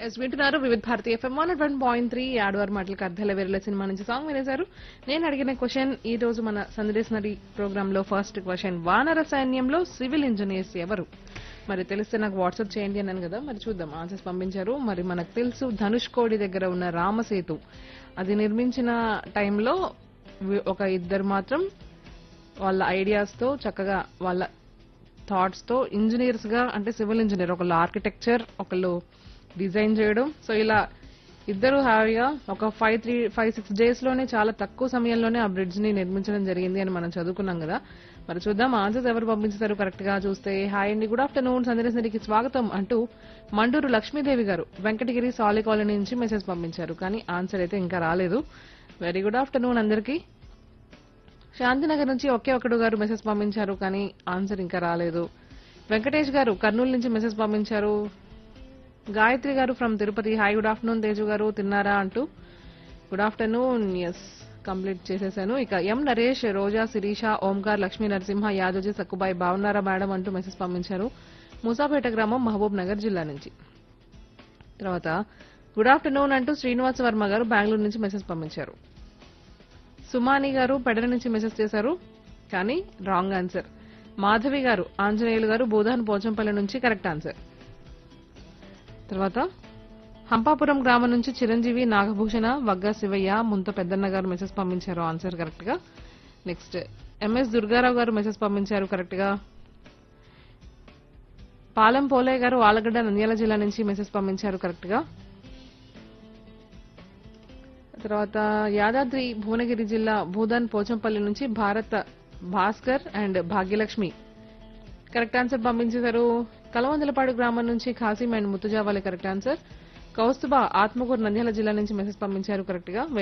yes వింటున్నారు Vividh Bharati FM one one point three ఆడవారి మాటలకు అర్థాల వేరుల సినిమా నుంచి సాంగ్ వినేశారు నేను అడిగిన క్వశ్చన్ ఈ రోజు మన సందేశనరీ ప్రోగ్రామ్ లో ఫస్ట్ క్వశ్చన్ వానర సైన్యంలో సివిల్ ఇంజనీర్స్ ఎవరు మరి తెలిస్తే నాకు వాట్సాప్ చేయండి అన్నాను కదా మరి చూద్దాం ఆన్సర్స్ పంపించారు మరి మనకు తెలుసు ధనుష్ కోడి దగ్గర ఉన్న రామసేతు అది నిర్మించిన టైంలో వి- ఒక ఇద్దరు మాత్రం వాళ్ళ ఐడియాస్ తో చక్కగా వాళ్ళ థాట్స్ తో ఇంజనీర్స్ గా అంటే సివిల్ ఇంజనీర్ ఒకళ్ళు ఆర్కిటెక్చర్ ఒకళ్ళు డిజైన్ చేయడం సో ఇలా ఇద్దరు హాయిగా ఒక five three five six days లోనే చాలా తక్కువ సమయంలోనే ఆ బ్రిడ్జ్ ని నిర్మించడం జరిగింది అని మనం చదువుకున్నాం కదా మరి చూద్దాం ఆన్సర్స్ ఎవరు పంపించారు కరెక్ట్ గా చూస్తే హాయ్ అండి గుడ్ ఆఫ్టర్నూన్ సందర్శనకి స్వాగతం అంటూ మండూరు లక్ష్మీదేవి గారు వెంకటగిరి సాలి కాలనీ నుంచి మెసేజ్ పంపించారు కానీ ఆన్సర్ అయితే ఇంకా రాలేదు వెరీ గుడ్ ఆఫ్టర్నూన్ అందరికీ శాంతినగర్ నుంచి ఒకే ఒకడు గారు మెసేజ్ పంపించారు కానీ ఆన్సర్ ఇంకా రాలేదు వెంకటేష్ గారు కర్నూలు నుంచి మెసేజ్ పంపించారు గాయత్రి గారు from Tirupati hi good afternoon Teju గారు తిన్నారా అంటూ గుడ్ ఆఫ్టర్నూన్ ఎస్ కంప్లీట్ చేసేసాను ఇక ఎం నరేష్ రోజా శిరీష ఓంకార్ లక్ష్మీ నరసింహ యాదోజీ సక్కుబాయి బాగున్నారా మేడం అంటూ మెసేజ్ పంపించారు మూసాపేట గ్రామం మహబూబ్ నగర్ జిల్లా నుంచి తర్వాత గుడ్ ఆఫ్టర్నూన్ అంటూ శ్రీనివాస వర్మ గారు బెంగళూరు నుంచి మెసేజ్ పంపించారు సుమాని గారు పెడల నుంచి మెసేజ్ చేశారు కానీ రాంగ్ ఆన్సర్ మాధవి గారు ఆంజనేయులు గారు బోధాన్ పోచంపల్లి నుంచి కరెక్ట్ ఆన్సర్ తర్వాత హంపాపురం గ్రామం నుంచి చిరంజీవి నాగభూషణ వగ్గ శివయ్య ముంత పెద్దన్న గారు మెసేజ్ పంపించారు ఆన్సర్ కరెక్ట్ గా నెక్స్ట్ ఎంఎస్ దుర్గారావు గారు మెసేజ్ పంపించారు కరెక్ట్ గా పాలెం పోలయ్య గారు ఆలగడ్డ నంద్యాల జిల్లా నుంచి మెసేజ్ పంపించారు కరెక్ట్ గా తర్వాత యాదాద్రి భువనగిరి జిల్లా భూదాన్ పోచంపల్లి నుంచి Bharath Bhaskar and Bhagyalakshmi correct answer పంపించేశారు కలవందలపాడు గ్రామం నుంచి Khasim and Muthujavali correct answer Kaustubha Atmakur Nandyal జిల్లా నుంచి మెసేజ్ పంపించారు కరెక్ట్ గా